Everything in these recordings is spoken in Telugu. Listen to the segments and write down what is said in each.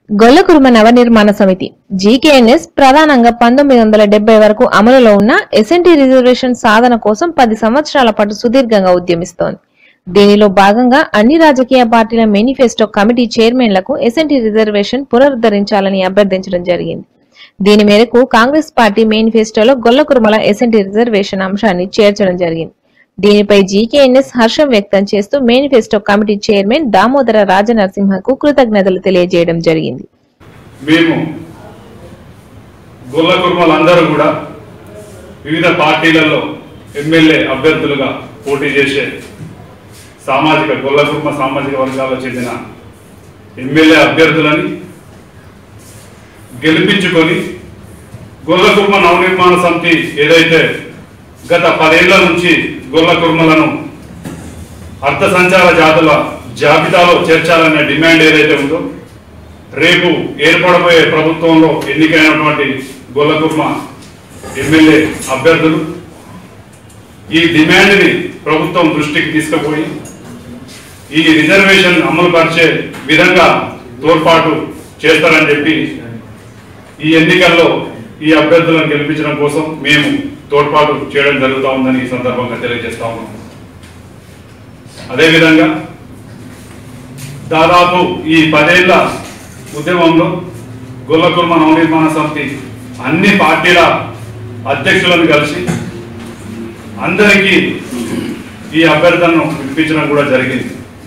గొల్లకురుమ నవనిర్మాణ సమితి జీకేఎన్ఎస్ ప్రధానంగా పంతొమ్మిది వందల డెబ్బై వరకు అమలులో ఉన్న ఎస్ఎన్టీ రిజర్వేషన్ సాధన కోసం పది సంవత్సరాల పాటు సుదీర్ఘంగా ఉద్యమిస్తోంది దీనిలో భాగంగా అన్ని రాజకీయ పార్టీల మేనిఫెస్టో కమిటీ చైర్మన్లకు ఎస్ఎన్టీ రిజర్వేషన్ పునరుద్ధరించాలని అభ్యర్థించడం జరిగింది దీని మేరకు కాంగ్రెస్ పార్టీ మేనిఫెస్టోలో గొల్లకురుమల ఎస్ఎన్టీ రిజర్వేషన్ అంశాన్ని చేర్చడం జరిగింది దీనిపై జీకేఎన్ఎస్ హర్షం వ్యక్తం చేస్తూ మేనిఫెస్టో కమిటీ చైర్మన్ దామోదర రాజనరసింహకు కృతజ్ఞతలు తెలియజేయడం జరిగింది మేము గొల్ల కుర్మలందరూ కూడా వివిధ పార్టీలలో ఎమ్మెల్యే అభ్యర్థులుగా పోటీ చేసే సామాజిక గొల్ల కుర్మ సామాజిక వర్గాలకు చెందిన ఎమ్మెల్యే అభ్యర్థులని గెలిపించుకొని గొల్ల కుర్మ నవనిర్మాణ సమితి ఏదైతే గత పదేళ్ల నుంచి గొల్ల కుర్మలను అర్థ సంచార జాతుల జాబితాలో చేర్చాలనే డిమాండ్ ఏదైతే ఉందో రేపు ఏర్పడబోయే ప్రభుత్వంలో ఎన్నికైనటువంటి గొల్లకుర్మ ఎమ్మెల్యే అభ్యర్థులు ఈ డిమాండ్ని ప్రభుత్వం దృష్టికి తీసుకుపోయి ఈ రిజర్వేషన్ అమలు పరిచే విధంగా తోడ్పాటు చేస్తారని చెప్పి ఈ ఎన్నికల్లో ఈ అభ్యర్థులను గెలిపించడం కోసం మేము తోడ్పాటు చేయడం జరుగుతూ ఉందని ఈ సందర్భంగా తెలియజేస్తా ఉన్నాం అదేవిధంగా దాదాపు ఈ పదేళ్ల ఉద్యమంలో గొల్లకుర్మ నవనిర్మాణ సమితి అన్ని పార్టీల అధ్యక్షులను కలిసి అందరికీ ఈ అభ్యర్థనను వినిపించడం కూడా జరిగింది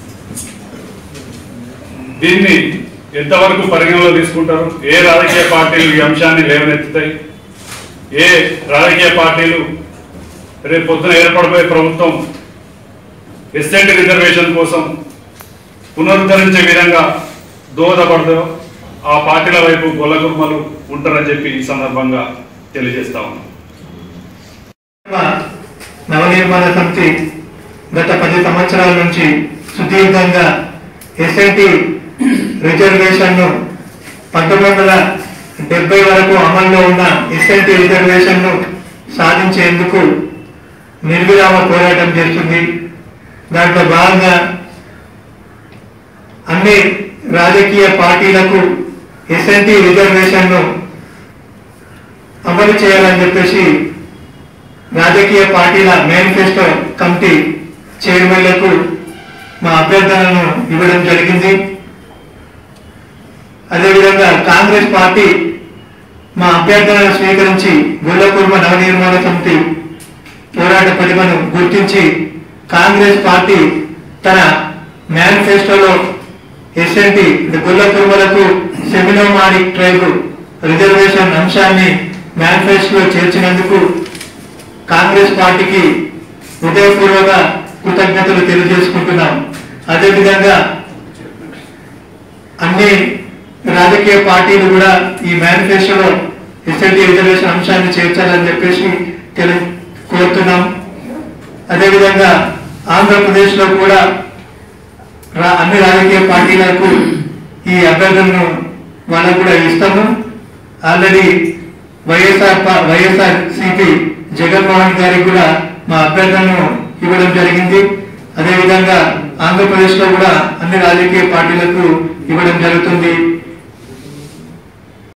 దీన్ని ఎంతవరకు పరిగణలో తీసుకుంటారు ఏ రాజకీయ పార్టీలు ఈ అంశాన్ని లేవనెత్తుతాయి ఏ రాజకీయ పార్టీలు రేపు పొద్దున ఏర్పడబోయే ప్రభుత్వం ఎస్ఎంటి రిజర్వేషన్ కోసం పునరుద్ధరించే విధంగా దోహదపడదో ఆ పార్టీల వైపు గొల్లగుమ్మలు ఉంటారని చెప్పి ఈ సందర్భంగా తెలియజేస్తా ఉన్నాం నవనిర్మాణ సమితి గత పది సంవత్సరాల నుంచి సుదీర్ఘంగా ఎస్ఎన్టీ రిజర్వేషన్ను పంతొమ్మిది వందల డెబ్బై వరకు అమల్లో ఉన్న ఎస్ఎన్టీ రిజర్వేషన్ను సాధించేందుకు నిర్విరామ పోరాటం చేస్తుంది దాంట్లో భాగంగా అన్ని రాజకీయ పార్టీలకు ఎస్ఎన్టీ రిజర్వేషన్ను అమలు చేయాలని చెప్పేసి రాజకీయ పార్టీల మేనిఫెస్టో కమిటీ చైర్మన్లకు మా అభ్యర్థనలను ఇవ్వడం జరిగింది అదేవిధంగా కాంగ్రెస్ పార్టీ మా అభ్యర్థనను స్వీకరించి గుల్లకుర్మ నవనిర్మాణ సమితి పోరాట పటిమను గుర్తించి కాంగ్రెస్ పార్టీ తన మేనిఫెస్టోలో ఎస్ఎన్టీ గుల్లకుర్మలకు సెమినోమానిక్ ట్రైబ్ రిజర్వేషన్ అంశాన్ని మేనిఫెస్టోలో చేర్చినందుకు కాంగ్రెస్ పార్టీకి హృదయపూర్వక కృతజ్ఞతలు తెలియజేసుకుంటున్నాం అదేవిధంగా అన్ని రాజకీయ పార్టీలు కూడా ఈ మేనిఫెస్టోలో ఎస్ఎల్టీ రిజర్వేషన్ అంశాన్ని చేర్చాలని చెప్పేసి తెలి కోరుతున్నాం అదేవిధంగా ఆంధ్రప్రదేశ్లో కూడా రా- అన్ని రాజకీయ పార్టీలకు ఈ అభ్యర్థులను వాళ్ళకు కూడా ఇస్తాము ఆల్రెడీ వైఎస్ఆర్ పా- వైఎస్ఆర్ సిపి జగన్మోహన్ గారికి కూడా మా అభ్యర్థనను ఇవ్వడం జరిగింది అదేవిధంగా ఆంధ్రప్రదేశ్ లో కూడా అన్ని రాజకీయ పార్టీలకు ఇవ్వడం జరుగుతుంది